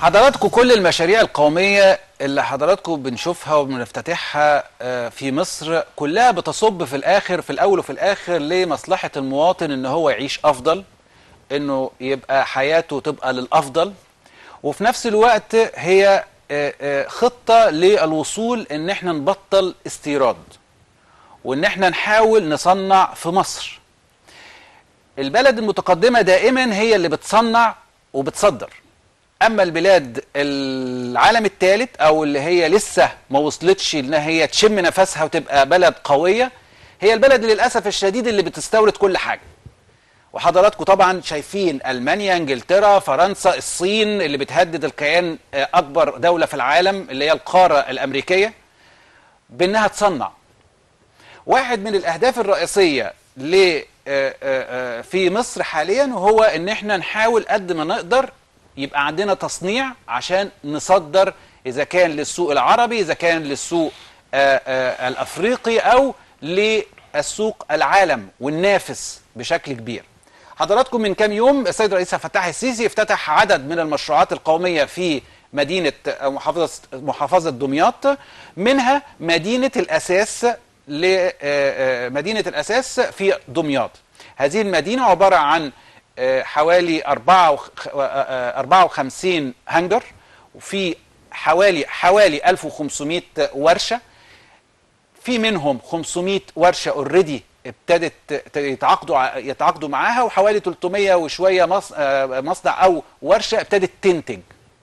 حضراتكم كل المشاريع القومية اللي حضراتكم بنشوفها وبنفتتحها آه، في مصر كلها بتصب في الآخر في الأول وفي الآخر لمصلحة المواطن إن هو يعيش أفضل إنه يبقى حياته تبقى للأفضل وفي نفس الوقت هي آه، آه، خطة للوصول إن احنا نبطل استيراد وإن احنا نحاول نصنع في مصر البلد المتقدمة دائما هي اللي بتصنع وبتصدر اما البلاد العالم الثالث او اللي هي لسه ما وصلتش ان هي تشم نفسها وتبقى بلد قويه هي البلد للاسف الشديد اللي بتستورد كل حاجه وحضراتكم طبعا شايفين المانيا انجلترا فرنسا الصين اللي بتهدد الكيان آه، اكبر دوله في العالم اللي هي القاره الامريكيه بانها تصنع واحد من الاهداف الرئيسيه ل آه، آه، آه، في مصر حاليا هو ان احنا نحاول قد ما نقدر يبقى عندنا تصنيع عشان نصدر اذا كان للسوق العربي اذا كان للسوق آه، آه، الافريقي او للسوق العالم والنافس بشكل كبير حضراتكم من كام يوم السيد رئيس عبد الفتاح السيسي افتتح عدد من المشروعات القوميه في مدينه آه، محافظه محافظه دمياط منها مدينه الاساس لمدينه الاساس في دمياط هذه المدينه عباره عن آه، حوالي 54 هنجر وفي حوالي حوالي 1500 ورشه في منهم 500 ورشه اوريدي ابتدت ت- يتعاقدوا ع- يتعاقدوا معاها وحوالي 300 وشويه مص- آه، مصنع او ورشه ابتدت تنتج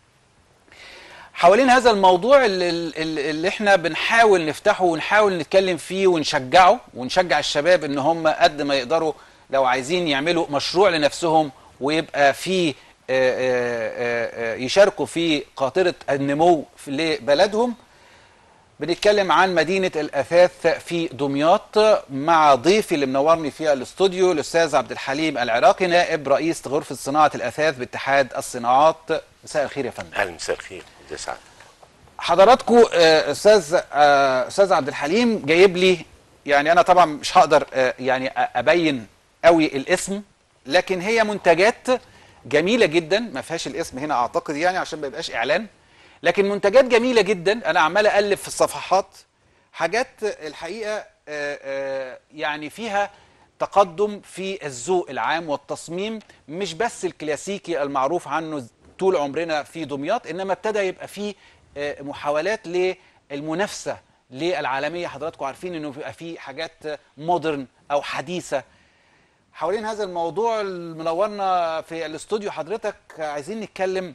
حوالين هذا الموضوع اللي, اللي اللي احنا بنحاول نفتحه ونحاول نتكلم فيه ونشجعه ونشجع الشباب ان هم قد ما يقدروا لو عايزين يعملوا مشروع لنفسهم ويبقى في آه، آه، آه، يشاركوا في قاطرة النمو في- لبلدهم بنتكلم عن مدينة الأثاث في دمياط مع ضيفي اللي منورني في الاستوديو الأستاذ عبد الحليم العراقي نائب رئيس غرفة صناعة الأثاث باتحاد الصناعات مساء الخير يا فندم اهلا مساء الخير ازي سعد حضراتكم آه، استاذ آه، استاذ عبد الحليم جايب لي يعني انا طبعا مش هقدر آه، يعني أ- ابين قوي الاسم لكن هي منتجات جميله جدا ما فيهاش الاسم هنا اعتقد يعني عشان ما يبقاش اعلان لكن منتجات جميله جدا انا عمال اقلب في الصفحات حاجات الحقيقه آه، آه، يعني فيها تقدم في الذوق العام والتصميم مش بس الكلاسيكي المعروف عنه طول عمرنا في دمياط انما ابتدى يبقى فيه آه، محاولات للمنافسه للعالميه حضراتكم عارفين انه بيبقى فيه حاجات مودرن او حديثه حوالين هذا الموضوع منورنا في الاستوديو حضرتك عايزين نتكلم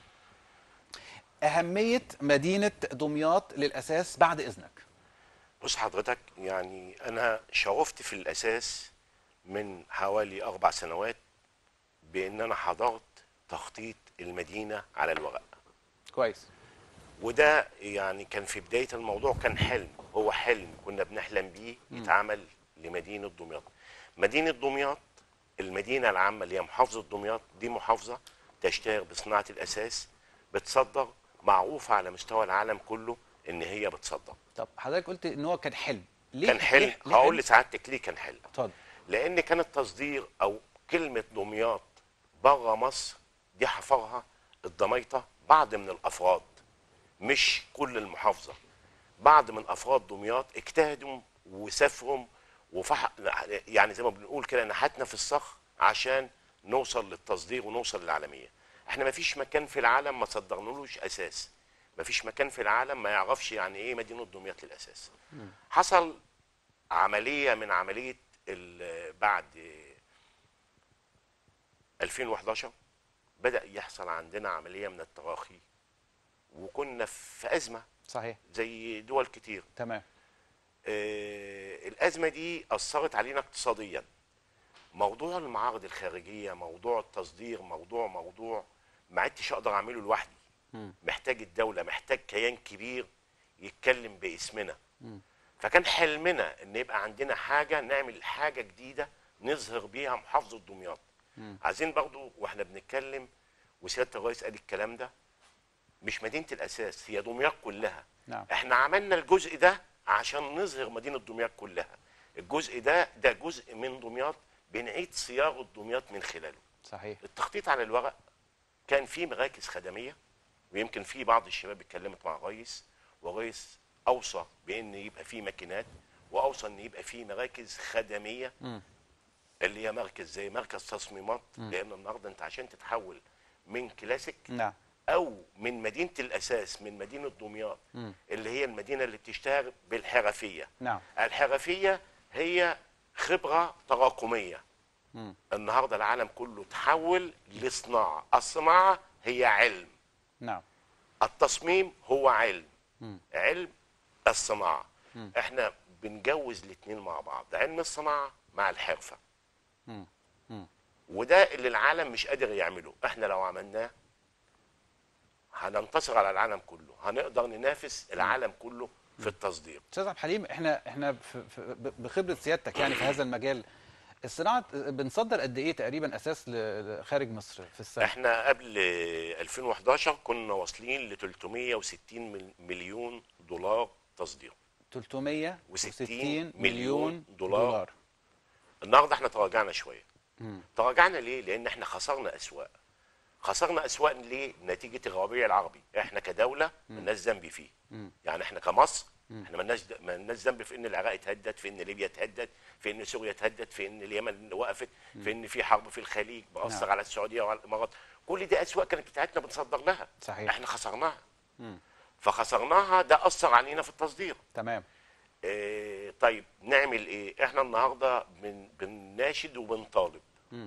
اهميه مدينه دمياط للاساس بعد اذنك بص حضرتك يعني انا شرفت في الاساس من حوالي اربع سنوات بان انا حضرت تخطيط المدينه على الورق كويس وده يعني كان في بدايه الموضوع كان حلم هو حلم كنا بنحلم بيه يتعمل لمدينه دمياط مدينه دمياط المدينه العامه اللي هي محافظه دمياط دي محافظه تشتهر بصناعه الاساس بتصدر معروفه على مستوى العالم كله ان هي بتصدر طب حضرتك قلت ان هو كان حلم ليه كان حلم ليه- ليه هقول حلم؟ لسعادتك ليه كان حلم اتفضل لان كان التصدير او كلمه دمياط بره مصر دي حفرها الضميطه بعض من الافراد مش كل المحافظه بعض من افراد دمياط اجتهدوا وسافروا وفح يعني زي ما بنقول كده نحتنا في الصخر عشان نوصل للتصدير ونوصل للعالميه احنا ما فيش مكان في العالم ما صدرنالوش اساس ما فيش مكان في العالم ما يعرفش يعني ايه مدينه دمياط للاساس حصل عمليه من عمليه ال- بعد 2011 بدا يحصل عندنا عمليه من التراخي وكنا في ازمه صحيح زي دول كتير تمام آه، الازمه دي اثرت علينا اقتصاديا موضوع المعارض الخارجيه موضوع التصدير موضوع موضوع ما عدتش اقدر اعمله لوحدي محتاج الدوله محتاج كيان كبير يتكلم باسمنا فكان حلمنا ان يبقى عندنا حاجه نعمل حاجه جديده نظهر بيها محافظه دمياط عايزين برضو واحنا بنتكلم وسياده الرئيس قال الكلام ده مش مدينه الاساس هي دمياط كلها نعم. احنا عملنا الجزء ده عشان نظهر مدينه دمياط كلها الجزء ده ده جزء من دمياط بنعيد صياغه دمياط من خلاله صحيح التخطيط على الورق كان فيه مراكز خدميه ويمكن في بعض الشباب اتكلمت مع الرئيس والرئيس اوصى بان يبقى في ماكينات واوصى ان يبقى في مراكز خدميه اللي هي مركز زي مركز تصميمات لان النهارده انت عشان تتحول من كلاسيك نعم او من مدينه الاساس من مدينه دمياط اللي هي المدينه اللي بتشتهر بالحرفيه نعم. الحرفيه هي خبره تراكميه النهارده العالم كله تحول لصناعه الصناعه هي علم نعم التصميم هو علم علم الصناعه احنا بنجوز الاثنين مع بعض علم الصناعه مع الحرفه وده اللي العالم مش قادر يعمله احنا لو عملناه هننتصر على العالم كله هنقدر ننافس العالم كله في التصدير استاذ عبد الحليم احنا احنا في في بخبره سيادتك يعني في هذا المجال الصناعه بنصدر قد ايه تقريبا اساس ل- خارج مصر في السنه احنا قبل 2011 كنا واصلين ل 360 مل- مليون دولار تصدير 360 مليون مليون دولار. دولار النهارده احنا تراجعنا شويه تراجعنا ليه لان احنا خسرنا اسواق خسرنا اسواق ليه نتيجه الربيع العربي احنا كدوله مالناش ذنب فيه يعني احنا كمصر احنا مالناش مالناش ذنب في ان العراق اتهدد في ان ليبيا اتهدد في ان سوريا اتهدد في ان اليمن وقفت في ان في حرب في الخليج مأثر نعم. على السعوديه وعلى الامارات كل دي اسواق كانت بتاعتنا بنصدر لها صحيح. احنا خسرناها فخسرناها ده اثر علينا في التصدير تمام إيه طيب نعمل ايه احنا النهارده بن بنناشد وبنطالب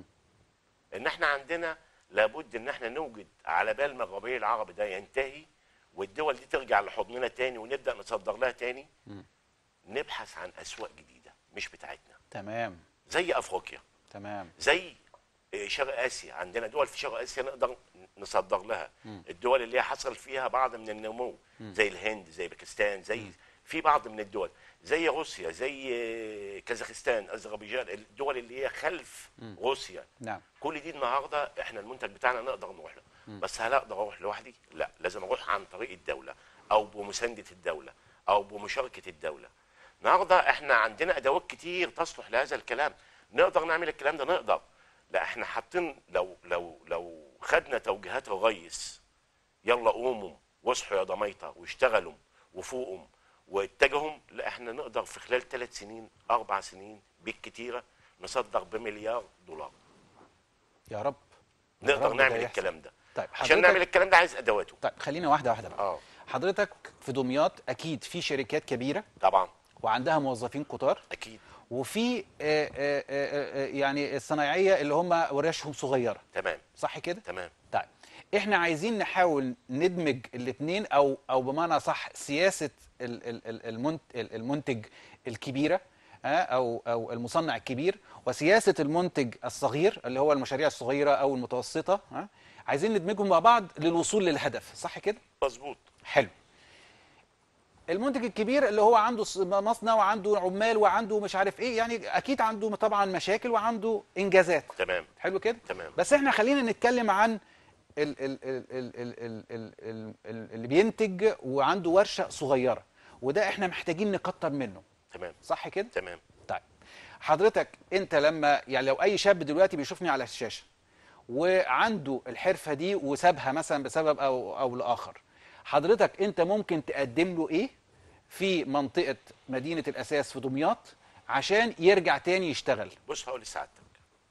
ان احنا عندنا لابد ان احنا نوجد على بال ما الربيع العربي ده ينتهي والدول دي ترجع لحضننا تاني ونبدا نصدر لها تاني نبحث عن اسواق جديده مش بتاعتنا تمام زي افريقيا تمام زي إيه، شرق اسيا عندنا دول في شرق اسيا نقدر نصدر لها الدول اللي هي حصل فيها بعض من النمو زي الهند زي باكستان زي في بعض من الدول زي روسيا زي آه، كازاخستان اذربيجان الدول اللي هي خلف روسيا نعم كل دي النهارده احنا المنتج بتاعنا نقدر نروح له بس هل اقدر اروح لوحدي لا لازم اروح عن طريق الدوله او بمسانده الدوله او بمشاركه الدوله النهارده احنا عندنا ادوات كتير تصلح لهذا الكلام نقدر نعمل الكلام ده نقدر لا احنا حاطين لو لو لو خدنا توجيهات الرئيس يلا قوموا واصحوا يا ضميطه واشتغلوا وفوقوا واتجهوا لا احنا نقدر في خلال ثلاث سنين اربع سنين بالكتيره نصدر بمليار دولار يا رب يا نقدر رب ده نعمل يحصل. الكلام ده طيب عشان حضرتك- نعمل الكلام ده عايز ادواته طيب خلينا واحده واحده بقى اه حضرتك في دمياط اكيد في شركات كبيره طبعا وعندها موظفين كتار اكيد وفي آه، آه، آه، آه، يعني الصنايعيه اللي هم ورشهم صغيره تمام صح كده تمام طيب احنا عايزين نحاول ندمج الاثنين او او بمعنى صح سياسه ال- ال- ال- المنت- ال- المنتج الكبيره آه، او او المصنع الكبير وسياسه المنتج الصغير اللي هو المشاريع الصغيره او المتوسطه آه، عايزين ندمجهم مع بعض للوصول للهدف صح كده مظبوط حلو المنتج الكبير اللي هو عنده ص- مصنع وعنده عمال وعنده مش عارف ايه يعني اكيد عنده طبعا مشاكل وعنده انجازات تمام حلو كده تمام. بس احنا خلينا نتكلم عن ال ال ال ال ال ال ال ال ال اللي بينتج وعنده ورشه صغيره وده احنا محتاجين نكتر منه تمام صح كده تمام طيب حضرتك انت لما يعني لو اي شاب دلوقتي بيشوفني على الشاشه وعنده الحرفه دي وسابها مثلا بسبب او او لاخر حضرتك انت ممكن تقدم له ايه في منطقه مدينه الاساس في دمياط عشان يرجع تاني يشتغل بص هقول لسعادتك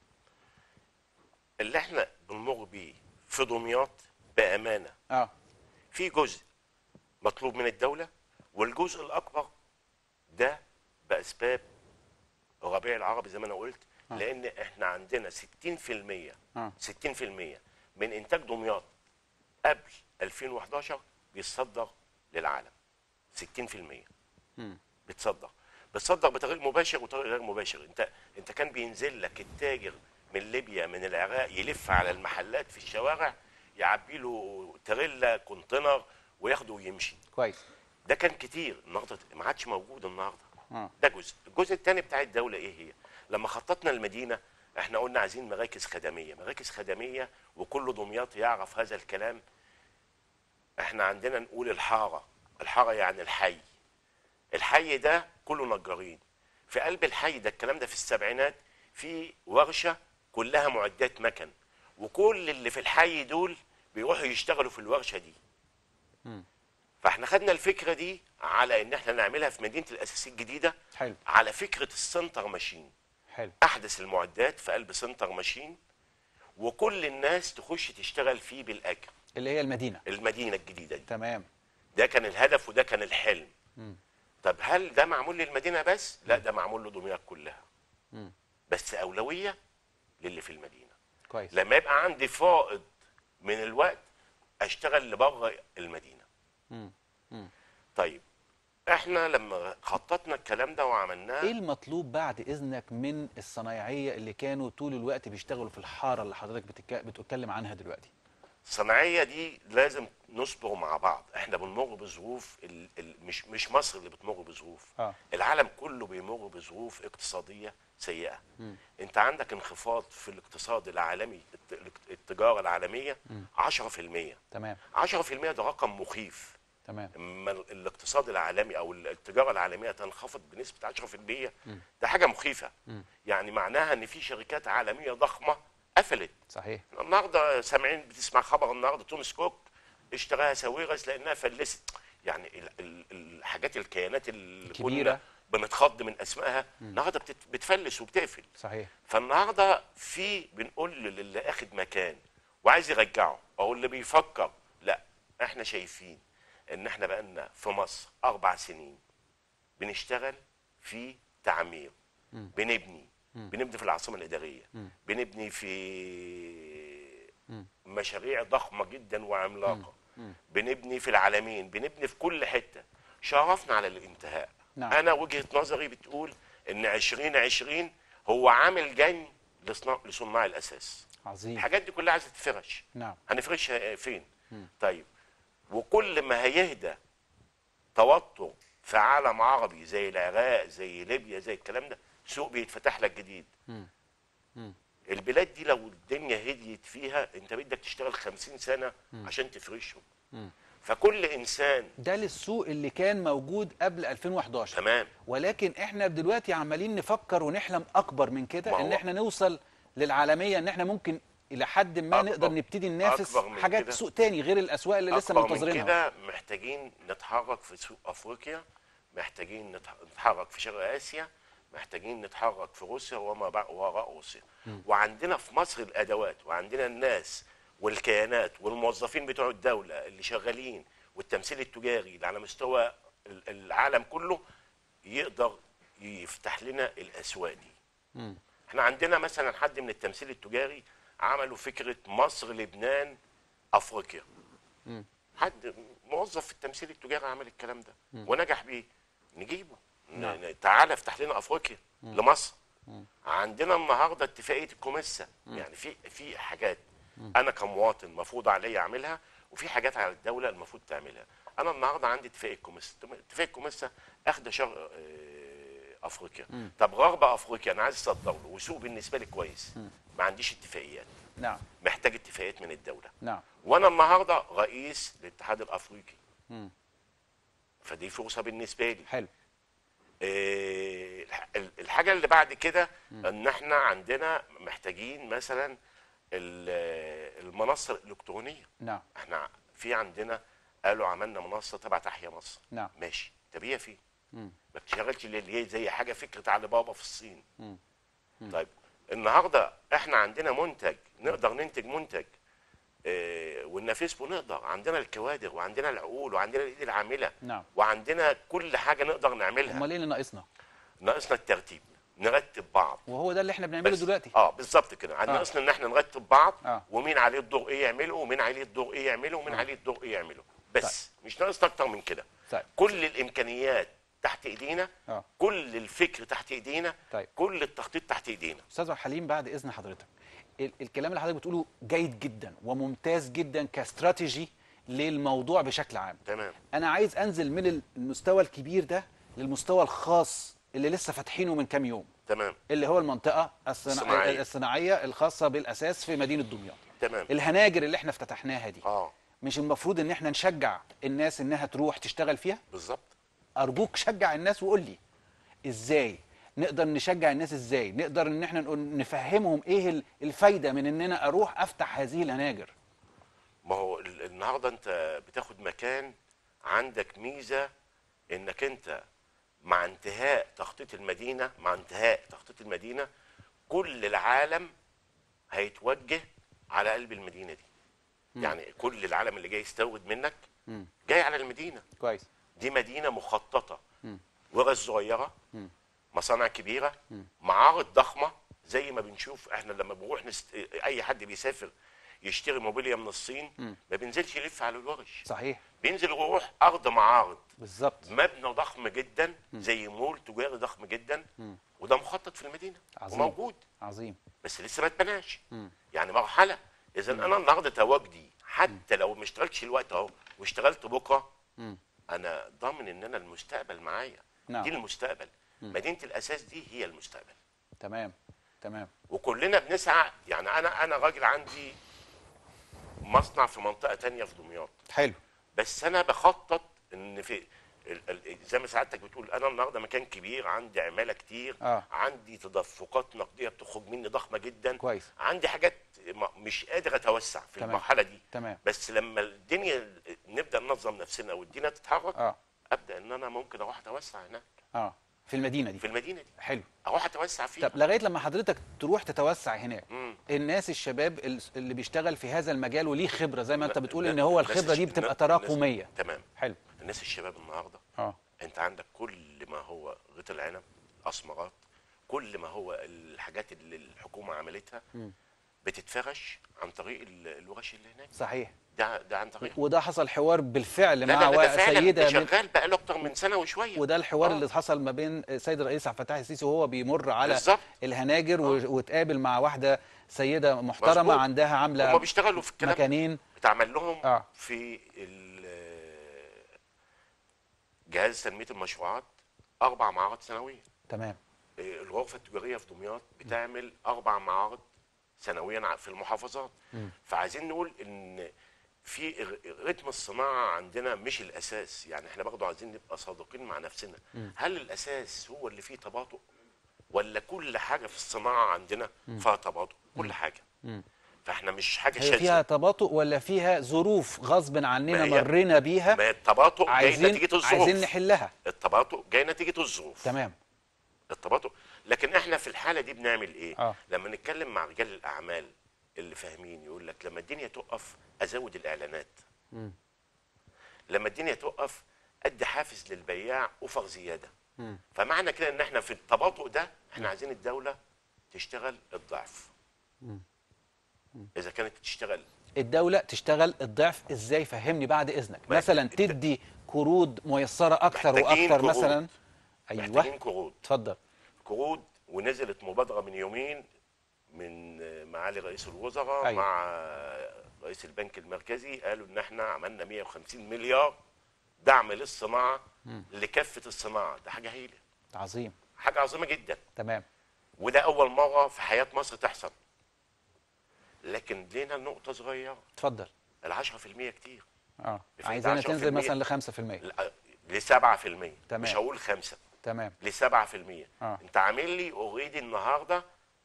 اللي احنا بنمر بيه في دمياط بامانه اه في جزء مطلوب من الدوله والجزء الاكبر ده باسباب الربيع العربي زي ما انا قلت لان احنا عندنا 60% آه. 60% من انتاج دمياط قبل 2011 بيتصدر للعالم 60% بتصدر بتصدر بطريق مباشر وطريق غير مباشر انت انت كان بينزل لك التاجر من ليبيا من العراق يلف على المحلات في الشوارع يعبي له تريلا كونتينر وياخده ويمشي كويس ده كان كتير النهارده ما عادش موجود النهارده آه. ده جزء الجزء الثاني بتاع الدوله ايه هي لما خططنا المدينه احنا قلنا عايزين مراكز خدميه مراكز خدميه وكل دمياط يعرف هذا الكلام احنا عندنا نقول الحاره الحاره يعني الحي الحي ده كله نجارين في قلب الحي ده الكلام ده في السبعينات في ورشه كلها معدات مكن وكل اللي في الحي دول بيروحوا يشتغلوا في الورشه دي فاحنا خدنا الفكره دي على ان احنا نعملها في مدينه الاساسيه الجديده حلو على فكره السنتر ماشين حلو احدث المعدات في قلب سنتر ماشين وكل الناس تخش تشتغل فيه بالاجر اللي هي المدينه المدينه الجديده دي تمام ده كان الهدف وده كان الحلم طب هل ده معمول للمدينه بس لا ده معمول لدمياط كلها بس اولويه للي في المدينه كويس لما يبقى عندي فائض من الوقت اشتغل لبره المدينه طيب احنا لما خططنا الكلام ده وعملناه ايه المطلوب بعد اذنك من الصنايعيه اللي كانوا طول الوقت بيشتغلوا في الحاره اللي حضرتك بتك... بتتكلم عنها دلوقتي الصناعيه دي لازم نصبر مع بعض احنا بنمر بظروف ال... ال... مش مش مصر اللي بتمر بظروف آه. العالم كله بيمر بظروف اقتصاديه سيئه انت عندك انخفاض في الاقتصاد العالمي الت- التجاره العالميه 10% تمام 10% ده رقم مخيف تمام اما ال- الاقتصاد العالمي او ال- التجاره العالميه تنخفض بنسبه 10% ده حاجه مخيفه يعني معناها ان في شركات عالميه ضخمه قفلت صحيح النهارده سامعين بتسمع خبر النهارده توماس كوك اشتراها ساويرس لانها فلست يعني ال- ال- الحاجات الكيانات اللي كبيرة. كنا بنتخض من اسمائها النهارده بتت- بتفلس وبتقفل صحيح فالنهارده في بنقول للي اخد مكان وعايز يرجعه او اللي بيفكر لا احنا شايفين ان احنا بقالنا في مصر اربع سنين بنشتغل في تعمير بنبني بنبني في العاصمه الاداريه بنبني في مشاريع ضخمه جدا وعملاقه بنبني في العالمين بنبني في كل حته شرفنا على الانتهاء نعم. انا وجهه نظري بتقول ان 2020 هو عامل جني لصناع لصناع الاساس عظيم الحاجات دي كلها عايزه تتفرش نعم هنفرشها فين طيب وكل ما هيهدى توتر في عالم عربي زي العراق زي ليبيا زي الكلام ده سوق بيتفتح لك جديد البلاد دي لو الدنيا هديت فيها انت بدك تشتغل خمسين سنة عشان تفرشهم فكل انسان ده للسوق اللي كان موجود قبل 2011 تمام ولكن احنا دلوقتي عمالين نفكر ونحلم اكبر من ما كده هو- ان احنا نوصل للعالميه ان احنا ممكن الى حد ما أكبر- نقدر نبتدي ننافس أكبر من حاجات كده. سوق تاني غير الاسواق اللي لسه أكبر من منتظرينها كده محتاجين نتحرك في سوق افريقيا محتاجين نتح- نتحرك في شرق اسيا محتاجين نتحرك في روسيا وما بعد وراء روسيا وعندنا في مصر الادوات وعندنا الناس والكيانات والموظفين بتوع الدوله اللي شغالين والتمثيل التجاري اللي على مستوى ال- العالم كله يقدر يفتح لنا الاسواق دي احنا عندنا مثلا حد من التمثيل التجاري عملوا فكره مصر لبنان افريقيا حد موظف في التمثيل التجاري عمل الكلام ده ونجح بيه نجيبه ن- نعم. ن- تعالى افتح لنا افريقيا لمصر عندنا النهارده اتفاقيه الكوميسا يعني في في حاجات انا كمواطن مفروض عليا اعملها وفي حاجات على الدوله المفروض تعملها انا النهارده عندي اتفاقيه كوميسا اتفاقيه كوميسا اخده شرق آه، افريقيا طب غرب افريقيا انا عايز اصدر له وسوق بالنسبه لي كويس ما عنديش اتفاقيات نعم محتاج اتفاقيات من الدوله نعم وانا النهارده رئيس الاتحاد الافريقي فدي فرصه بالنسبه لي حلو إيه، الح- الحاجه اللي بعد كده ان احنا عندنا محتاجين مثلا ال- المنصه الالكترونيه نعم احنا في عندنا قالوا عملنا منصه تبع تحيا مصر نعم. ماشي طب هي فين ما بتشتغلش اللي هي زي حاجه فكره علي بابا في الصين طيب النهارده احنا عندنا منتج نقدر ننتج منتج اه وننافسه نقدر عندنا الكوادر وعندنا العقول وعندنا الايد العامله نعم. وعندنا كل حاجه نقدر نعملها امال ايه اللي ناقصنا ناقصنا الترتيب نرتب بعض وهو ده اللي احنا بنعمله بس- دلوقتي اه بالظبط كده آه. ناقصنا ان احنا نرتب بعض آه. ومين عليه الدور ايه يعمله ومين عليه الدور ايه يعمله ومين عليه الدور ايه يعمله بس مش ناقصنا اكتر من كده طيب. كل الامكانيات تحت ايدينا آه. كل الفكر تحت ايدينا طيب. كل التخطيط تحت ايدينا استاذ عبد الحليم بعد اذن حضرتك ال- الكلام اللي حضرتك بتقوله جيد جدا وممتاز جدا كاستراتيجي للموضوع بشكل عام تمام انا عايز انزل من المستوى الكبير ده للمستوى الخاص اللي لسه فاتحينه من كام يوم تمام اللي هو المنطقه الصناعيه, الصناعية. الصناعية الخاصه بالاساس في مدينه دمياط تمام الهناجر اللي احنا افتتحناها دي اه مش المفروض ان احنا نشجع الناس انها تروح تشتغل فيها بالظبط ارجوك شجع الناس وقول لي ازاي نقدر نشجع الناس ازاي نقدر ان احنا نقول- نفهمهم ايه ال- الفايده من ان انا اروح افتح هذه الهناجر ما هو ال- النهارده انت بتاخد مكان عندك ميزه انك انت مع انتهاء تخطيط المدينه مع انتهاء تخطيط المدينه كل العالم هيتوجه على قلب المدينه دي يعني كل العالم اللي جاي يستورد منك جاي على المدينه كويس دي مدينه مخططه ورش صغيره مصانع كبيره معارض ضخمه زي ما بنشوف احنا لما بنروح نست... اي حد بيسافر يشتري موبيليا من الصين ما بينزلش يلف على الورش صحيح بينزل يروح ارض معارض بالظبط مبنى ضخم جدا زي مول تجاري ضخم جدا وده مخطط في المدينه عظيم. وموجود عظيم بس لسه ما اتبناش يعني مرحله اذا انا النهارده تواجدي حتى لو ما اشتغلتش الوقت اهو واشتغلت بكره انا ضامن ان انا المستقبل معايا نعم. دي المستقبل مدينه الاساس دي هي المستقبل تمام تمام وكلنا بنسعى يعني انا انا راجل عندي مصنع في منطقه تانية في دمياط حلو بس انا بخطط ان في ال- ال- زي ما سعادتك بتقول انا النهارده مكان كبير عندي عماله كتير آه. عندي تدفقات نقديه بتخرج مني ضخمه جدا كويس. عندي حاجات م- مش قادر اتوسع في تمام. المرحله دي تمام. بس لما الدنيا نبدا ننظم نفسنا والدنيا تتحرك اه ابدا ان انا ممكن اروح اتوسع هناك اه في المدينه دي في المدينه دي حلو اروح اتوسع فيها طب لغايه لما حضرتك تروح تتوسع هناك مم. الناس الشباب ال- اللي بيشتغل في هذا المجال وليه خبره زي ما انت لا- بتقول لا- ان هو الناس الخبره دي الش- بتبقى الناس- تراكميه تمام حلو الناس الشباب النهارده اه انت عندك كل ما هو غيط العنب اسمرات كل ما هو الحاجات اللي الحكومه عملتها بتتفرش عن طريق ال- الورش اللي هناك صحيح ده ده عن طريق وده حصل حوار بالفعل لا مع لا ده وا- فعلا سيده ده من شغال بقى له اكتر من سنه وشويه وده الحوار آه. اللي حصل ما بين السيد الرئيس عبد الفتاح السيسي وهو بيمر على بالظبط. الهناجر و- واتقابل مع واحده سيده محترمه مظبوط. عندها عامله هم بيشتغلوا في الكلام مكانين اتعمل لهم آه. في ال- جهاز تنميه المشروعات اربع معارض سنويه تمام الغرفه التجاريه في دمياط بتعمل اربع معارض سنويا ع- في المحافظات فعايزين نقول ان في ر- رتم الصناعه عندنا مش الاساس يعني احنا برضه عايزين نبقى صادقين مع نفسنا هل الاساس هو اللي فيه تباطؤ ولا كل حاجه في الصناعه عندنا فيها تباطؤ كل حاجه فاحنا مش حاجه هي شاذه فيها تباطؤ ولا فيها ظروف غصب عننا ما هي- مرينا بيها ما التباطؤ جاي عايزين نتيجه الظروف عايزين نحلها التباطؤ جاي نتيجه الظروف تمام التباطؤ لكن احنا في الحاله دي بنعمل ايه آه. لما نتكلم مع رجال الاعمال اللي فاهمين يقول لك لما الدنيا تقف ازود الاعلانات لما الدنيا تقف ادي حافز للبياع اوفر زياده فمعنى كده ان احنا في التباطؤ ده احنا عايزين الدوله تشتغل الضعف اذا كانت تشتغل الدولة تشتغل الضعف ازاي فهمني بعد اذنك ما- مثلا الد- تدي قروض ميسرة اكتر محتاجين واكتر قروض. مثلا ايوه محتاجين قروض اتفضل قروض ونزلت مبادره من يومين من معالي رئيس الوزراء أيوة. مع رئيس البنك المركزي قالوا ان احنا عملنا 150 مليار دعم للصناعه لكافه الصناعه ده حاجه هايله عظيم حاجه عظيمه جدا تمام وده اول مره في حياه مصر تحصل لكن لينا نقطه صغيره اتفضل ال 10% كتير اه في عايزانا 10% تنزل مثلا ل 5% ل 7% تمام. مش هقول 5 تمام ل 7% آه. انت عامل لي اوريدي النهارده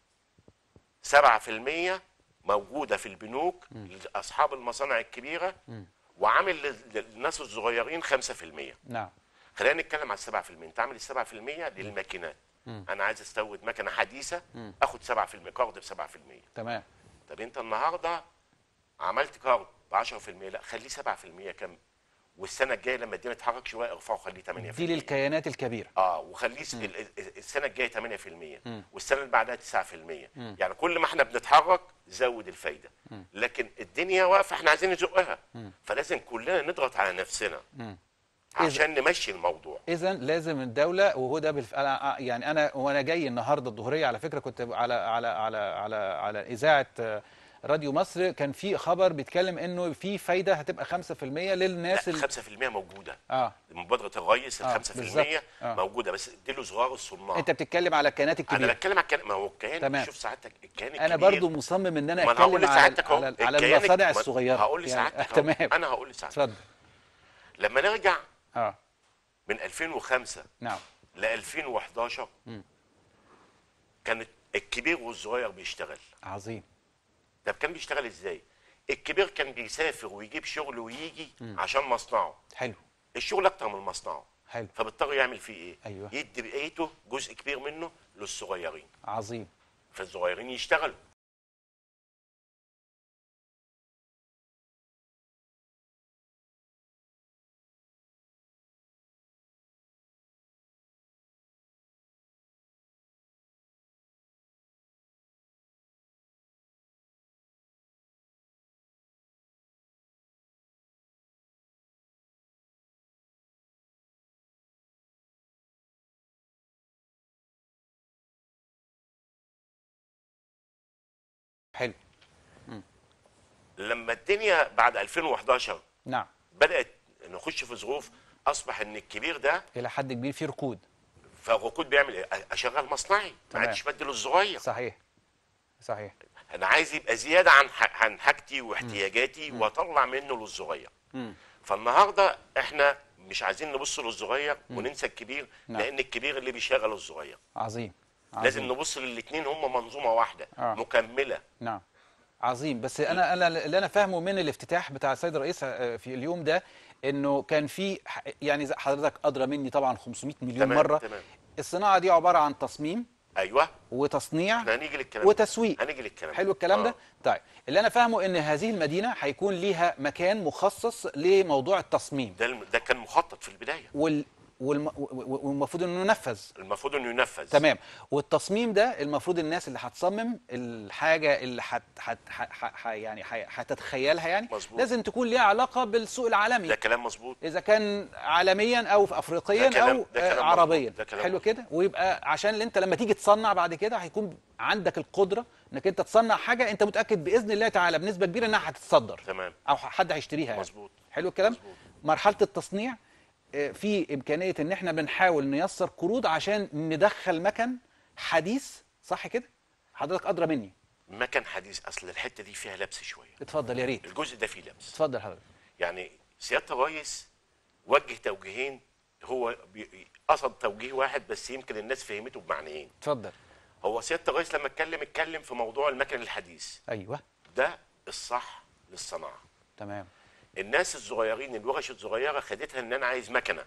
7% موجوده في البنوك لاصحاب المصانع الكبيره وعامل لل- للناس الصغيرين 5% نعم خلينا نتكلم على ال 7% انت عامل ال 7% للماكينات انا عايز استورد مكنه حديثه اخد 7% قرض ب 7% تمام طب انت النهارده عملت قرض ب 10% لا خليه 7% كم والسنه الجايه لما الدنيا تتحرك شويه ارفعه خليه 8% دي للكيانات الكبيرة اه وخليه س- ال- ال- السنه الجايه 8% والسنه اللي بعدها 9% يعني كل ما احنا بنتحرك زود الفايده لكن الدنيا واقفه احنا عايزين نزقها فلازم كلنا نضغط على نفسنا عشان نمشي الموضوع اذا لازم الدولة وهو ده بالف... أنا يعني انا وانا جاي النهارده الظهرية على فكرة كنت على على على على على اذاعة آه، راديو مصر كان في خبر بيتكلم انه في فايدة هتبقى 5% للناس لا اللي 5% موجوده اه مبادره الرئيس ال آه، 5% بالظبط. آه. موجوده بس اديله صغار الصناع انت بتتكلم على الكيانات انا الكبيرة بتكلم على الكيان ما هو الكيان تمام. شوف سعادتك الكيان انا الكبير برضو مصمم ان انا ما انا هقول اتكلم على لسعادتك اهو على, على الكيان- المصانع ما- الصغيره هقول يعني لسعادتك أهو. تمام انا هقول لسعادتك اتفضل لما نرجع اه من 2005 نعم ل 2011 كانت الكبير والصغير بيشتغل عظيم طب كان بيشتغل ازاي الكبير كان بيسافر ويجيب شغل ويجي عشان مصنعه حلو الشغل اكتر من مصنعه حلو فبيضطر يعمل فيه ايه أيوة. يدي بقيته جزء كبير منه للصغيرين عظيم فالصغيرين يشتغلوا حلو لما الدنيا بعد 2011 نعم بدات نخش في ظروف اصبح ان الكبير ده الى حد كبير في ركود فالركود بيعمل ايه؟ اشغل مصنعي ما تمام. عادش بدي للصغير صحيح صحيح انا عايز يبقى زياده عن ح- عن حاجتي واحتياجاتي واطلع منه للصغير مم. فالنهارده احنا مش عايزين نبص للصغير وننسى الكبير نعم. لان الكبير اللي بيشغل الصغير عظيم عظيم. لازم نبص للاثنين هم منظومه واحده آه. مكمله نعم عظيم بس انا انا اللي انا فاهمه من الافتتاح بتاع السيد الرئيس آه، في اليوم ده انه كان في ح- يعني زي حضرتك ادرى مني طبعا 500 مليون تمام، مره تمام. الصناعه دي عباره عن تصميم ايوه وتصنيع احنا هنيجي للكلام وتسويق. ده. هنيجي للكلام حلو الكلام آه. ده طيب اللي انا فاهمه ان هذه المدينه هيكون ليها مكان مخصص لموضوع التصميم ده الم- ده كان مخطط في البدايه وال والم... و- و- والمفروض انه ينفذ المفروض انه ينفذ تمام والتصميم ده المفروض الناس اللي هتصمم الحاجه اللي حت حت ح- ح- ح- يعني ح- هتتخيلها يعني مظبوط. لازم تكون ليها علاقه بالسوق العالمي ده كلام مظبوط اذا كان عالميا او في افريقيا ده كلام- او ده كلام آه، مظبوط. عربيا ده كلام حلو مظبوط. كده ويبقى عشان انت لما تيجي تصنع بعد كده هيكون عندك القدره انك انت تصنع حاجه انت متاكد باذن الله تعالى بنسبه كبيره انها هتتصدر تمام او حد هيشتريها يعني. مظبوط. حلو الكلام مظبوط. مرحله التصنيع آه، في امكانيه ان احنا بنحاول نيسر قروض عشان ندخل مكن حديث صح كده حضرتك ادرى مني مكان حديث اصل الحته دي فيها لبس شويه اتفضل يا ريت الجزء ده فيه لبس اتفضل حضرتك يعني سياده الرئيس وجه توجيهين هو بي- قصد توجيه واحد بس يمكن الناس فهمته بمعنيين اتفضل هو سياده الرئيس لما اتكلم اتكلم في موضوع المكن الحديث ايوه ده الصح للصناعه تمام الناس الصغيرين الورش الصغيره خدتها ان انا عايز مكنه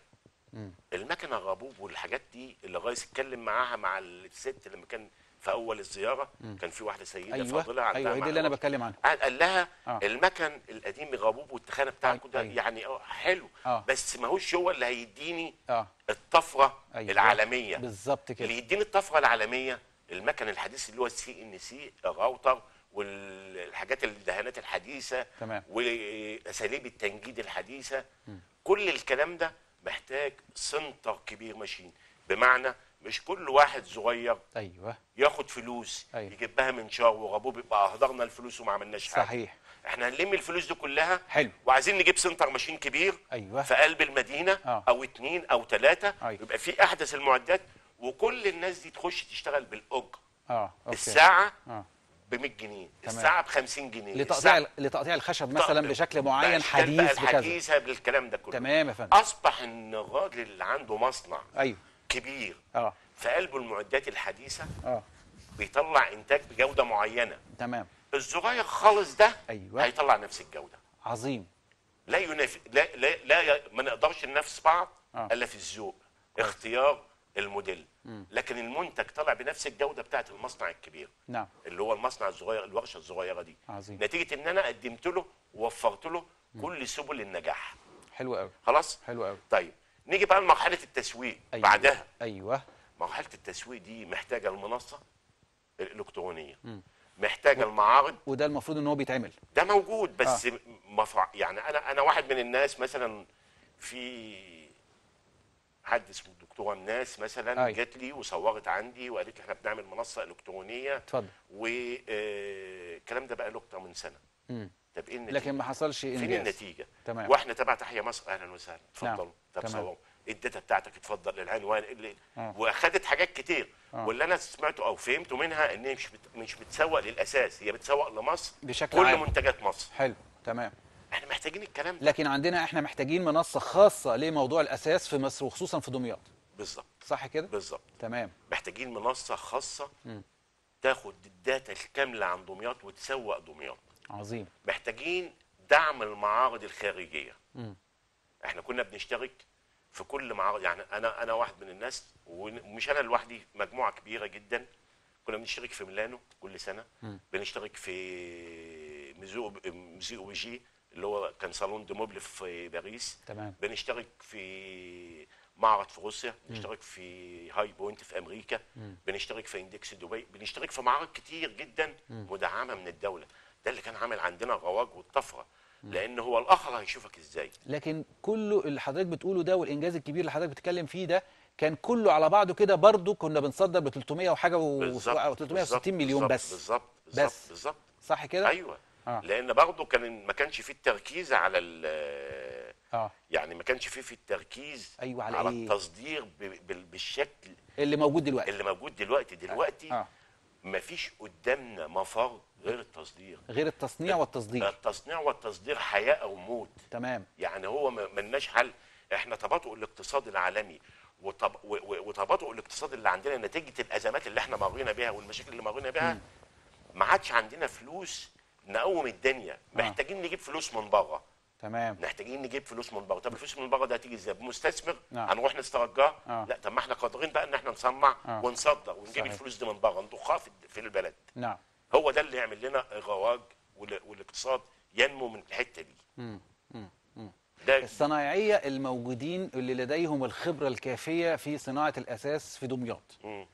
المكنه غابوب والحاجات دي اللي الرئيس اتكلم معاها مع الست لما كان في اول الزياره كان في واحده سيده ايوه فاضله عندها ايوه هي دي اللي انا معلومات. بتكلم عنها قال قال لها آه. آه. المكن القديم غابوب والتخانه بتاعكم ده أيوة. يعني اه حلو آه. بس ماهوش هو اللي هيديني اه الطفره أيوة. العالميه بالظبط كده اللي يديني الطفره العالميه المكن الحديث اللي هو السي ان سي الراوتر والحاجات الدهانات الحديثه تمام. واساليب التنجيد الحديثه كل الكلام ده محتاج سنتر كبير ماشين بمعنى مش كل واحد صغير ايوه ياخد فلوس أيوة. يجيبها من شهر وغابوه يبقى اهدرنا الفلوس وما عملناش حاجه صحيح. احنا هنلم الفلوس دي كلها حلو. وعايزين نجيب سنتر ماشين كبير أيوة. في قلب المدينه آه. او اتنين او ثلاثه أيوة. يبقى في احدث المعدات وكل الناس دي تخش تشتغل بالاجر اه اوكي الساعه اه ب 100 جنيه تمام. الساعه ب 50 جنيه لتقطيع الساعة- لتقطيع الخشب مثلا طب- بشكل معين بأشكال بقى حديث بكذا الحديثه بالكلام ده كله تمام يا فندم اصبح ان الراجل اللي عنده مصنع ايوه كبير اه في قلبه المعدات الحديثه اه بيطلع انتاج بجوده معينه تمام الصغير خالص ده أيوة. هيطلع نفس الجوده عظيم لا ينافي لا لا, لا ي... ما نقدرش ننافس بعض آه. الا في الذوق اختيار الموديل لكن المنتج طلع بنفس الجوده بتاعت المصنع الكبير نعم اللي هو المصنع الصغير الورشه الصغيره دي عظيم. نتيجه ان انا قدمت له ووفرت له كل سبل النجاح حلو قوي خلاص حلو قوي طيب نيجي بقى لمرحله التسويق أيوة. بعدها ايوه مرحله التسويق دي محتاجه المنصه الالكترونيه محتاجه المعارض وده المفروض ان هو بيتعمل ده موجود بس آه. مفرع يعني انا انا واحد من الناس مثلا في حد اسمه الدكتوره الناس مثلا أي. جات لي وصورت عندي وقالت لي احنا بنعمل منصه الكترونيه اتفضل والكلام ده بقى له اكتر من سنه مم. طب ايه النتيجه؟ لكن ما حصلش فين انجاز النتيجه؟ تمام. واحنا تبع تحيا مصر اهلا وسهلا اتفضلوا نعم. طب تمام. صوروا الداتا بتاعتك اتفضل العنوان اللي آه. واخدت حاجات كتير آه. واللي انا سمعته او فهمته منها ان هي مش بت... مش بتسوق للاساس هي بتسوق لمصر بشكل كل عام. منتجات مصر حلو تمام احنا محتاجين الكلام ده لكن عندنا احنا محتاجين منصه خاصه لموضوع الاساس في مصر وخصوصا في دمياط بالظبط صح كده بالظبط تمام محتاجين منصه خاصه تاخد الداتا الكامله عن دمياط وتسوق دمياط عظيم محتاجين دعم المعارض الخارجيه احنا كنا بنشترك في كل معارض يعني انا انا واحد من الناس ومش انا لوحدي مجموعه كبيره جدا كنا بنشترك في ميلانو كل سنه بنشترك في ميزو ميزو اوبيجي اللي هو كان صالون دي موبل في باريس تمام. بنشترك في معرض في روسيا بنشترك في هاي بوينت في امريكا بنشترك في اندكس دبي بنشترك في معارض كتير جدا مدعمه من الدوله ده اللي كان عامل عندنا الرواج والطفره لان هو الاخر هيشوفك ازاي لكن كله اللي حضرتك بتقوله ده والانجاز الكبير اللي حضرتك بتتكلم فيه ده كان كله على بعضه كده برضه كنا بنصدر ب 300 وحاجه و بالظبط، أو 360 بالظبط، مليون بالظبط، بس بالظبط بس. بالظبط بالظبط صح كده؟ ايوه آه. لان برضه كان ما كانش فيه التركيز على ال- اه يعني ما كانش فيه في التركيز أيوة، على على إيه؟ التصدير ب- بال- بالشكل اللي موجود دلوقتي اللي موجود دلوقتي دلوقتي اه ما فيش قدامنا مفر غير التصدير غير التصنيع والتصدير التصنيع والتصدير حياه او موت تمام يعني هو ما- ملناش حل احنا تباطؤ الاقتصاد العالمي وطب- و- و- وتباطؤ الاقتصاد اللي عندنا نتيجه الازمات اللي احنا مرينا بيها والمشاكل اللي مرينا بيها ما عادش عندنا فلوس نقوم الدنيا محتاجين نجيب فلوس من بره تمام محتاجين نجيب فلوس من بره طب الفلوس من بره ده هتيجي ازاي بمستثمر نعم. هنروح نسترجعها آه. لا طب ما احنا قادرين بقى ان احنا نصنع آه. ونصدر ونجيب صحيح. الفلوس دي من بره نضخها في في البلد نعم هو ده اللي يعمل لنا الرواج وال- والاقتصاد ينمو من الحته دي ده الصنايعيه الموجودين اللي لديهم الخبره الكافيه في صناعه الاساس في دمياط مم.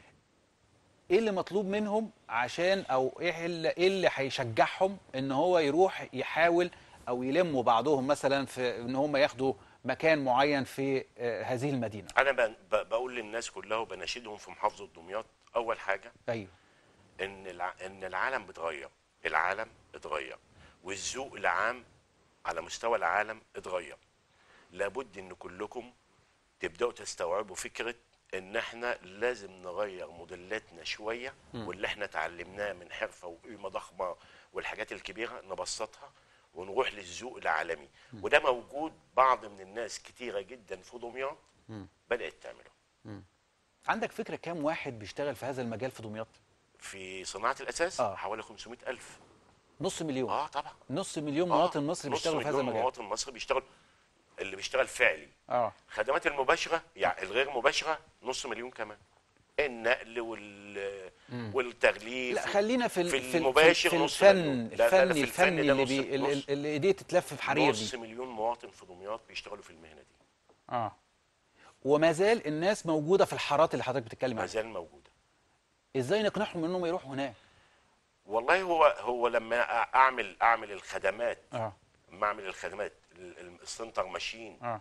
ايه اللي مطلوب منهم عشان او ايه اللي, إيه اللي هيشجعهم ان هو يروح يحاول او يلموا بعضهم مثلا في ان هم ياخدوا مكان معين في آه، هذه المدينه انا ب- ب- بقول للناس كلها وبناشدهم في محافظه دمياط اول حاجه ايوه ان الع... ان العالم بيتغير العالم اتغير والذوق العام على مستوى العالم اتغير لابد ان كلكم تبداوا تستوعبوا فكره ان احنا لازم نغير موديلاتنا شويه واللي احنا اتعلمناه من حرفه وقيمه ضخمه والحاجات الكبيره نبسطها ونروح للذوق العالمي وده موجود بعض من الناس كتيره جدا في دمياط بدات تعمله عندك فكره كام واحد بيشتغل في هذا المجال في دمياط في صناعه الاساس آه. حوالي 500 الف نص مليون اه طبعا نص مليون آه، مواطن مصري نص بيشتغلوا في هذا مليون المجال مواطن مصري بيشتغل اللي بيشتغل فعلي اه خدمات المباشره يعني الغير مباشره نص مليون كمان النقل وال والتغليف لا خلينا في ال- في في, ال- في, المباشر في نص الفن مليون. لا، لا، لا، الفني في الفن الفني ده اللي نص- بي نص- اللي- اللي ايديه تتلف في حرير نص دي مليون مواطن في دمياط بيشتغلوا في المهنه دي اه وما زال الناس موجوده في الحارات اللي حضرتك بتتكلم ما عنها زال موجوده ازاي نقنعهم انهم يروحوا هناك والله هو هو لما اعمل اعمل الخدمات اه لما اعمل الخدمات ال- ال- السنتر ماشين اه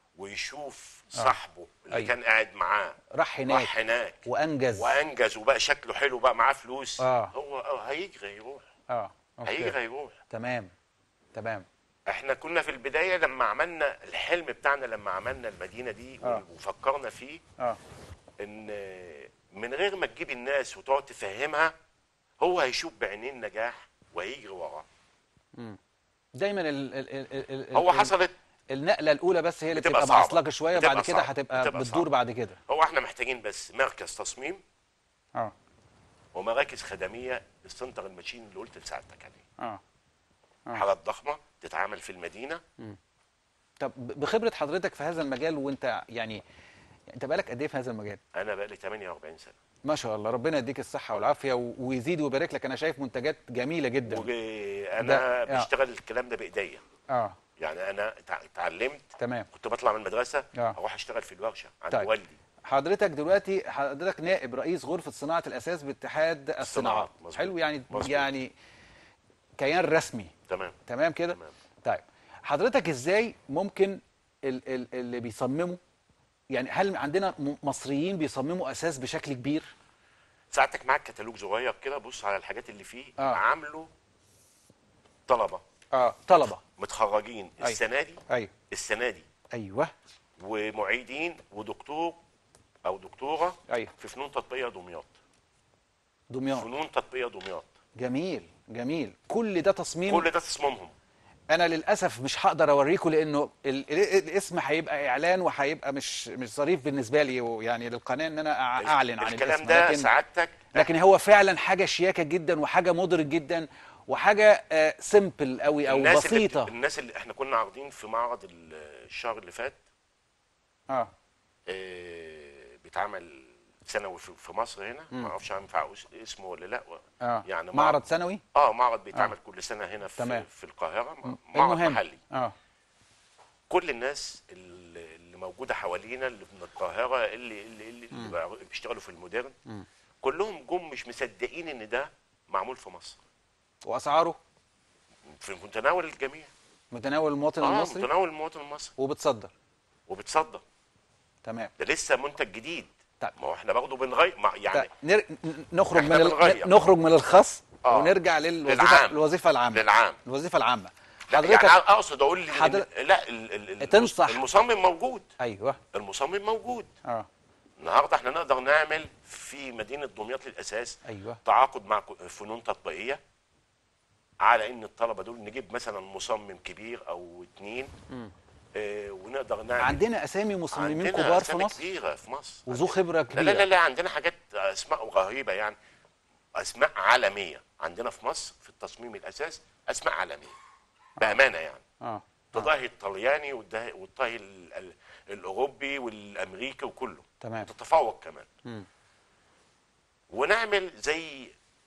ويشوف صاحبه اللي أيوة. كان قاعد معاه راح هناك راح هناك وانجز وانجز وبقى شكله حلو بقى معاه فلوس آه. هو آه هيجري يروح اه أوكي. هيجري يروح تمام تمام احنا كنا في البدايه لما عملنا الحلم بتاعنا لما عملنا المدينه دي آه. وفكرنا فيه اه ان من غير ما تجيب الناس وتقعد تفهمها هو هيشوف بعينين النجاح وهيجري وراه دايما ال ال ال ال ال هو ال- حصلت النقله الاولى بس هي اللي بتبقى بتبقى صعبة. معصلجه شويه بتبقى بعد كده صعبة. هتبقى بتبقى بتدور صعبة. بعد كده هو احنا محتاجين بس مركز تصميم اه ومراكز خدميه السنتر الماشين اللي قلت لسعادتك عليه اه آه. حالات ضخمه تتعامل في المدينه طب ب- بخبره حضرتك في هذا المجال وانت يعني انت بقالك قد ايه في هذا المجال انا بقى لي 48 سنه ما شاء الله ربنا يديك الصحه والعافيه و- ويزيد ويبارك لك انا شايف منتجات جميله جدا وانا ده- آه. بشتغل الكلام ده بايديا اه يعني انا تع- اتعلمت تمام كنت بطلع من المدرسه آه. اروح اشتغل في الورشه عند طيب. والدي حضرتك دلوقتي حضرتك نائب رئيس غرفه صناعه الاساس باتحاد الصناعات مظبوط. حلو يعني مظبوط. يعني كيان رسمي تمام تمام كده تمام. طيب حضرتك ازاي ممكن ال ال اللي بيصمموا يعني هل عندنا م- مصريين بيصمموا اساس بشكل كبير ساعتك معاك كتالوج صغير كده بص على الحاجات اللي فيه آه. عامله طلبه اه طلبه متخرجين أيوة. السنه دي ايوه السنه دي ايوه ومعيدين ودكتور او دكتوره أيوة. في فنون تطبيقيه دمياط دمياط فنون تطبيقيه دمياط جميل جميل كل ده تصميم كل ده تصميمهم انا للاسف مش هقدر اوريكم لانه ال- ال- الاسم هيبقى اعلان وهيبقى مش مش ظريف بالنسبه لي ويعني للقناه ان انا أع- اعلن عن الكلام الاسم ده لكن سعادتك لكن هو فعلا حاجه شياكه جدا وحاجه مدرك جدا وحاجه آه سيمبل قوي او الناس اللي بسيطه بت... الناس اللي احنا كنا عارضين في معرض ال- الشهر اللي فات اه آه، بيتعمل سنوي في في مصر هنا ما اعرفش ينفع أس- اسمه ولا لا اه يعني معرض سنوي اه معرض بيتعمل كل سنه هنا في تمام. في القاهره م- معرض المهم محلي اه كل الناس اللي اللي موجوده حوالينا اللي من القاهره اللي اللي, اللي, اللي بقى- بيشتغلوا في المودرن كلهم جم مش مصدقين ان ده معمول في مصر واسعاره في متناول الجميع متناول المواطن اه المصري متناول المواطن المصري وبتصدر وبتصدر تمام ده لسه منتج جديد طيب. ما هو احنا برضه بنغير ما- يعني طيب نر... ن- نخرج إحنا من ال... بنغير. نخرج من الخاص آه. ونرجع للوظيفه للعام. الوظيفه العامه للعام الوظيفه العامه لا حضرتك يعني اقصد اقول إن- حضر- لا ال- ال- ال- تنصح. المصمم موجود ايوه المصمم موجود اه النهارده احنا نقدر نعمل في مدينه دمياط للاساس ايوه تعاقد مع ك- فنون تطبيقيه على ان الطلبه دول نجيب مثلا مصمم كبير او اتنين اه ونقدر نعمل عندنا اسامي مصممين عندنا كبار في أسامي مصر كبيره في مصر وذو خبره لا كبيره لا لا, لا عندنا حاجات اسماء رهيبه يعني اسماء عالميه عندنا في مصر في التصميم الاساس اسماء عالميه بامانه يعني اه تضاهي الطلياني والده- والطهي ال- ال- الاوروبي والامريكي وكله تمام تتفوق كمان مم. ونعمل زي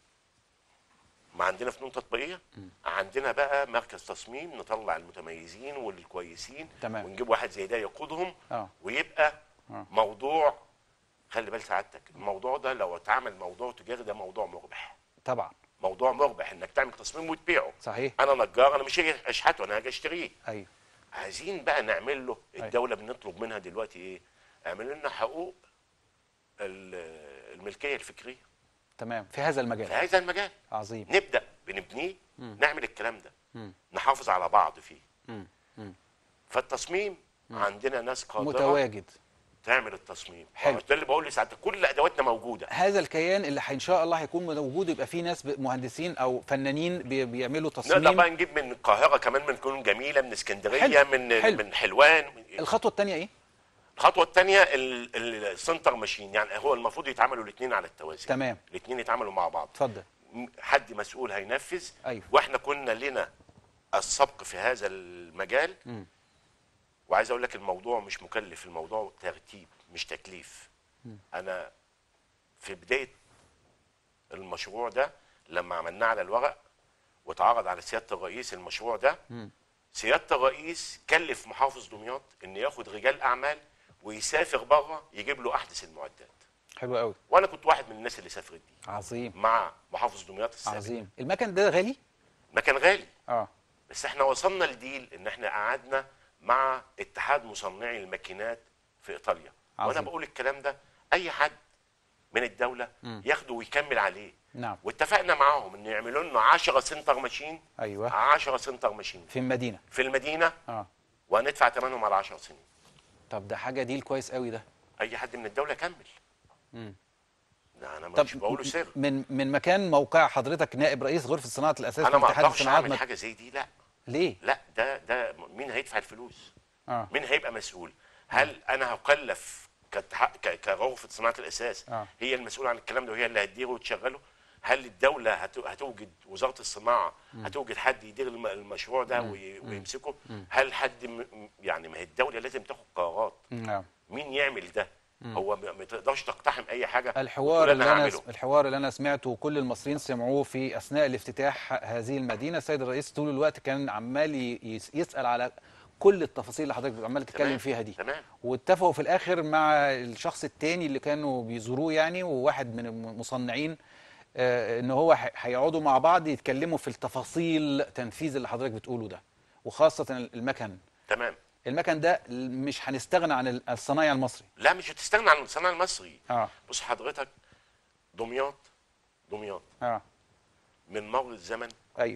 ما عندنا فنون تطبيقيه عندنا بقى مركز تصميم نطلع المتميزين والكويسين تمام. ونجيب واحد زي ده يقودهم اه ويبقى آه. موضوع خلي بال سعادتك الموضوع ده لو اتعمل موضوع تجاري ده موضوع مربح طبعا موضوع مربح انك تعمل تصميم وتبيعه صحيح انا نجار انا مش هاجي اشحته انا هاجي اشتريه ايوه عايزين بقى نعمل له الدوله بنطلب منها دلوقتي ايه اعمل لنا حقوق ال- الملكيه الفكريه تمام في هذا في المجال هذا المجال عظيم نبدا بنبنيه نعمل الكلام ده مم. نحافظ على بعض فيه مم. مم. فالتصميم عندنا ناس قادره متواجد تعمل التصميم حلو. ده اللي بقول لساعتك كل ادواتنا موجوده هذا الكيان اللي ان شاء الله هيكون موجود يبقى فيه ناس ب- مهندسين او فنانين بي- بيعملوا نقدر تصميم بقى نجيب من القاهره كمان من كون جميله من اسكندريه حلو. من حلو. من حلوان من الخطوه الثانيه ايه الخطوه الثانيه السنتر ماشين يعني هو المفروض يتعملوا الاثنين على التوازي تمام الاثنين يتعاملوا مع بعض اتفضل م- حد مسؤول هينفذ أيوه. واحنا كنا لنا السبق في هذا المجال مم. وعايز اقول لك الموضوع مش مكلف الموضوع ترتيب مش تكليف انا في بدايه المشروع ده لما عملناه على الورق واتعرض على سياده الرئيس المشروع ده مم. سياده الرئيس كلف محافظ دمياط ان ياخد رجال اعمال ويسافر بره يجيب له احدث المعدات حلو قوي وانا كنت واحد من الناس اللي سافرت دي عظيم مع محافظ دمياط السابق عظيم المكن ده غالي ما كان غالي اه بس احنا وصلنا لديل ان احنا قعدنا مع اتحاد مصنعي الماكينات في ايطاليا وانا عظيم. بقول الكلام ده اي حد من الدوله ياخده ويكمل عليه نعم واتفقنا معاهم ان يعملوا لنا 10 سنتر ماشين ايوه 10 سنتر ماشين في المدينه في المدينه اه وهندفع ثمنهم على 10 سنين طب ده حاجه ديل كويس قوي ده اي حد من الدوله يكمل مم. ده انا طب مش بقوله سر من من مكان موقع حضرتك نائب رئيس غرفه صناعه الاساس انا في ما اتحاد اقدرش الصناعات اعمل ما- حاجه زي دي لا ليه لا ده ده مين هيدفع الفلوس اه مين هيبقى مسؤول هل انا هكلف كاتح- ك- كغرفه صناعه الاساس آه. هي المسؤوله عن الكلام ده وهي اللي هتديره وتشغله هل الدوله هت- هتوجد وزاره الصناعه هتوجد حد يدير الم- المشروع ده وي- ويمسكه هل حد م- يعني ما هي الدوله لازم تاخد قرارات نعم مين يعمل ده هو ما ما تقدرش تقتحم اي حاجه الحوار وتقول اللي انا هعمله. الحوار اللي انا سمعته وكل المصريين سمعوه في اثناء الافتتاح هذه المدينه السيد الرئيس طول الوقت كان عمال ي- يس- يسال على كل التفاصيل اللي حضرتك عمال تتكلم تمام، فيها دي تمام واتفقوا في الاخر مع الشخص التاني اللي كانوا بيزوروه يعني وواحد من المصنعين آه، ان هو ح- هيقعدوا مع بعض يتكلموا في التفاصيل تنفيذ اللي حضرتك بتقوله ده وخاصه المكن تمام المكن ده مش هنستغنى عن ال- الصنايع المصري لا مش هتستغنى عن الصناعه المصري اه بص حضرتك دمياط دمياط اه من مر الزمن ايوه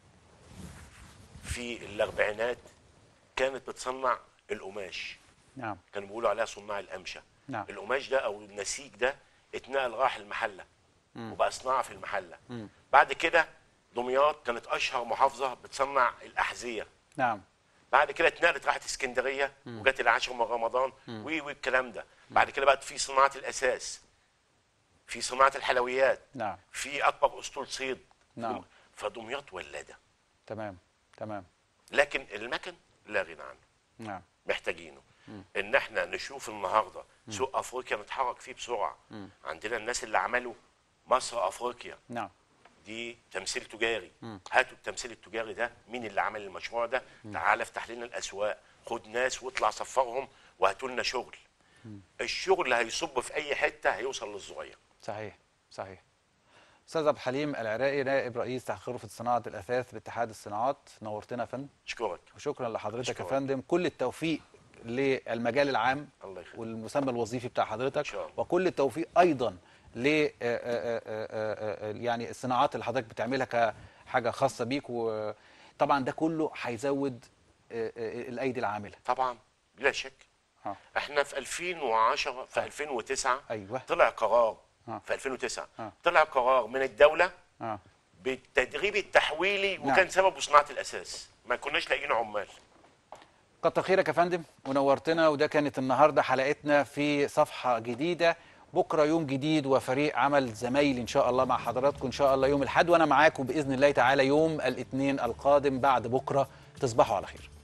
في الاربعينات كانت بتصنع القماش نعم كانوا بيقولوا عليها صناع الامشه نعم. القماش ده او النسيج ده اتنقل راح المحله مم. وبقى صناعه في المحله مم. بعد كده دمياط كانت اشهر محافظه بتصنع الاحذيه نعم بعد كده اتنقلت راحت اسكندريه وجت العاشر من رمضان وي وي الكلام ده بعد كده بقت في صناعه الاساس في صناعه الحلويات نعم في اكبر اسطول صيد نعم. فدمياط ولاده تمام تمام لكن المكن لا غنى عنه نعم محتاجينه ان احنا نشوف النهارده سوق افريقيا نتحرك فيه بسرعه عندنا الناس اللي عملوا مصر افريقيا نعم دي تمثيل تجاري هاتوا التمثيل التجاري ده مين اللي عمل المشروع ده تعال افتح لنا الاسواق خد ناس واطلع سفرهم وهاتوا لنا شغل الشغل هيصب في اي حته هيوصل للصغير صحيح صحيح استاذ عبد الحليم العراقي نائب رئيس تحقيق غرفه صناعه الاثاث باتحاد الصناعات نورتنا يا فندم اشكرك وشكرا لحضرتك يا أشكرك. فندم كل التوفيق للمجال العام الله يخليك. والمسمى الوظيفي بتاع حضرتك شاء الله. وكل التوفيق ايضا ل آه، آه، آه، آه، آه، يعني الصناعات اللي حضرتك بتعملها كحاجه خاصه بيك وطبعا ده كله هيزود آه، آه، الايدي العامله طبعا بلا شك آه. احنا في 2010 في 2009 أيوة. طلع قرار آه. في 2009 آه. طلع قرار من الدوله اه بالتدريب التحويلي نعم. وكان سببه صناعه الاساس ما كناش لاقيين عمال كتر خيرك يا فندم ونورتنا وده كانت النهارده حلقتنا في صفحه جديده بكره يوم جديد وفريق عمل زمايلي ان شاء الله مع حضراتكم ان شاء الله يوم الاحد وانا معاكم باذن الله تعالى يوم الاثنين القادم بعد بكره تصبحوا على خير